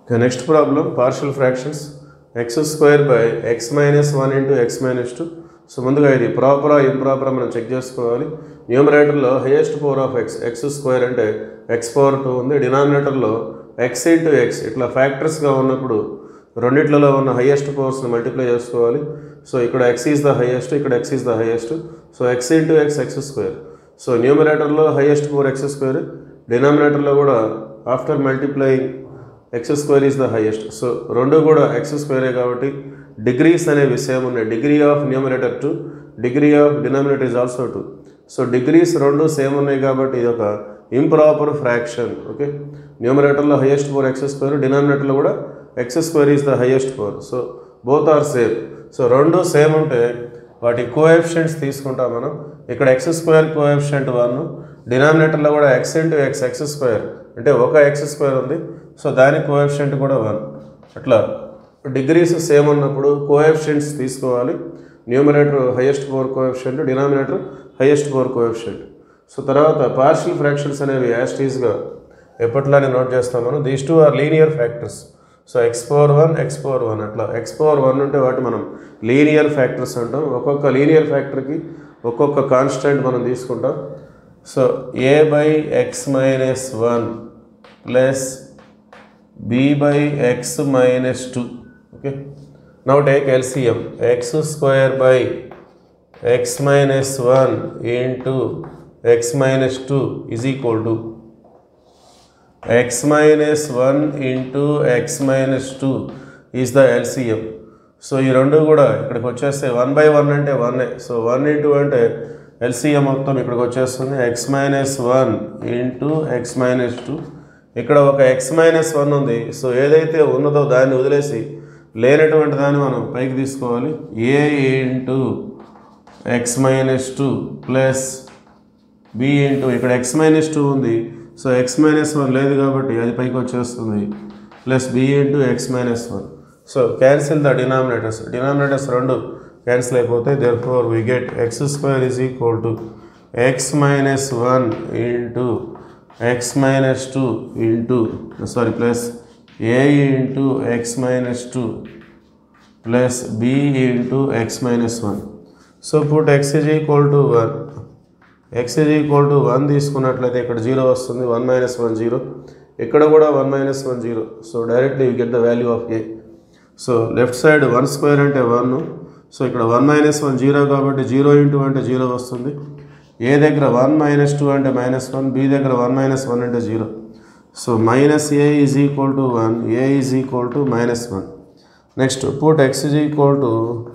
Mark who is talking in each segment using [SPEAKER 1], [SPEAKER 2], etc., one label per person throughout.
[SPEAKER 1] Okay, next problem partial fractions x square by x minus 1 into x minus 2 so ముందుగా ఇది ప్రాపరా ఇంప్రాపరా మనం చెక్ చేసుకోవాలి న్యూమరేటర్లో highest power of x x square అంటే ఎక్స్ పవర్ టూ ఉంది డినామినేటర్లో ఎక్స్ ఇంటూ ఎక్స్ ఇట్లా ఫ్యాక్టర్స్గా ఉన్నప్పుడు రెండిట్లలో ఉన్న హైయెస్ట్ పవర్స్ని మల్టిప్లై చేసుకోవాలి సో ఇక్కడ ఎక్స్ ఈజ్ ద హైయెస్ట్ ఇక్కడ x is the highest so x into x x square so న్యూమరేటర్లో హైయెస్ట్ పవర్ ఎక్స్ స్క్వేర్ డినామినేటర్లో కూడా after multiplying x square is the highest so రెండు కూడా ఎక్స్ స్క్వేరే కాబట్టి డిగ్రీస్ అనే విషయం ఉన్నాయి degree of numerator to degree of denominator is also two so degrees రెండు సేమ్ ఉన్నాయి కాబట్టి ఇది ఒక ఇంప్రాపర్ ఫ్రాక్షన్ ఓకే న్యూమరేటర్లో హైయెస్ట్ పవర్ ఎక్స్ స్క్వేర్ డినామినేటర్లో కూడా x square is the highest power so both are same so రెండు same ఉంటే వాటి కోఎఫిషియంట్స్ తీసుకుంటాం మనం ఇక్కడ ఎక్స్ స్క్వేర్ కోఎఫిషియంట్ వన్ డినామినేటర్లో కూడా x into x x square అంటే ఒక ఎక్స్ స్క్వేర్ ఉంది సో దాని కోఎఫిషియంట్ కూడా వన్ అట్లా డిగ్రీస్ సేమ్ ఉన్నప్పుడు కోఎఫిషియంట్స్ తీసుకోవాలి numerator highest power coefficient denominator highest power coefficient so తర్వాత పార్షియల్ ఫ్రాక్షన్స్ అనేవి యాస్టీస్గా ఎప్పట్లానే నోట్ చేస్తాం మనం these two are linear factors so x power one x power one అట్లా ఎక్స్ పవర్ వన్ ఉంటే వాటి మనం లీనియర్ ఫ్యాక్టర్స్ అంటాం ఒక్కొక్క లీనియర్ ఫ్యాక్టర్కి ఒక్కొక్క కాన్స్టెంట్ మనం తీసుకుంటాం so a by x minus one plus b by x minus two okay now take LCM x square by x minus one into x minus two is equal to x minus one into x minus two is the LCM so ఈ రెండు కూడా ఇక్కడికి వచ్చేస్తే one by one అంటే వన్నే so one into అంటే LCM మొత్తం ఇక్కడికి వచ్చేస్తుంది x minus one into x minus two ఇక్కడ ఒక ఎక్స్ మైనస్ వన్ ఉంది సో ఏదైతే ఉన్నదో దాన్ని వదిలేసి లేనటువంటి దాన్ని మనం పైకి తీసుకోవాలి a into x minus two plus b into ఇక్కడ ఎక్స్ మైనస్ టూ ఉంది సో ఎక్స్ మైనస్ వన్ లేదు కాబట్టి అది పైకి వచ్చేస్తుంది plus b into x minus one so cancel the denominators denominators రెండు క్యాన్సిల్ అయిపోతాయి therefore we get x square is equal to x minus one into x minus two into sorry plus a into x minus two plus b into x minus one so put x is equal to one x is equal to one తీసుకున్నట్లయితే ఇక్కడ zero వస్తుంది one minus one zero ఇక్కడ కూడా one minus one zero so directly you get the value of a so left side one square అంటే one so ఇక్కడ one minus one zero కాబట్టి zero into అంటే zero వస్తుంది a దగ్గర one minus two అంటే minus one b దగ్గర one minus one అంటే zero so minus a is equal to one a is equal to minus one next put x is equal to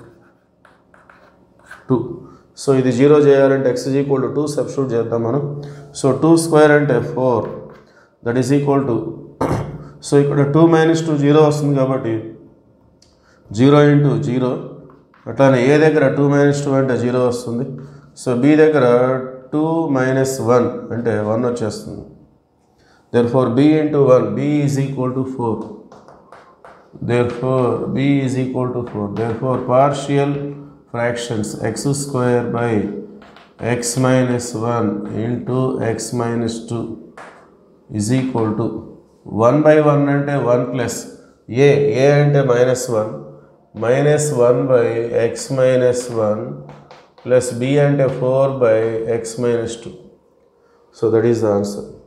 [SPEAKER 1] two so ఇది zero చేయాలంటే x is equal to two substitute చేద్దాం మనం so two square అంటే four that is equal to so ఇక్కడ two minus two zero వస్తుంది కాబట్టి zero into zero అట్లానే a దగ్గర టూ మైనస్ టూ అంటే జీరో వస్తుంది సో బి దగ్గర టూ మైనస్ వన్ అంటే వన్ వచ్చేస్తుంది therefore b into one b is equal to four therefore b is equal to four therefore partial fractions x square by x minus 1 into x minus 2 is equal to 1 by 1 అంటే 1 plus a a అంటే minus one minus one by x minus one plus b అంటే four by x minus two so that is the answer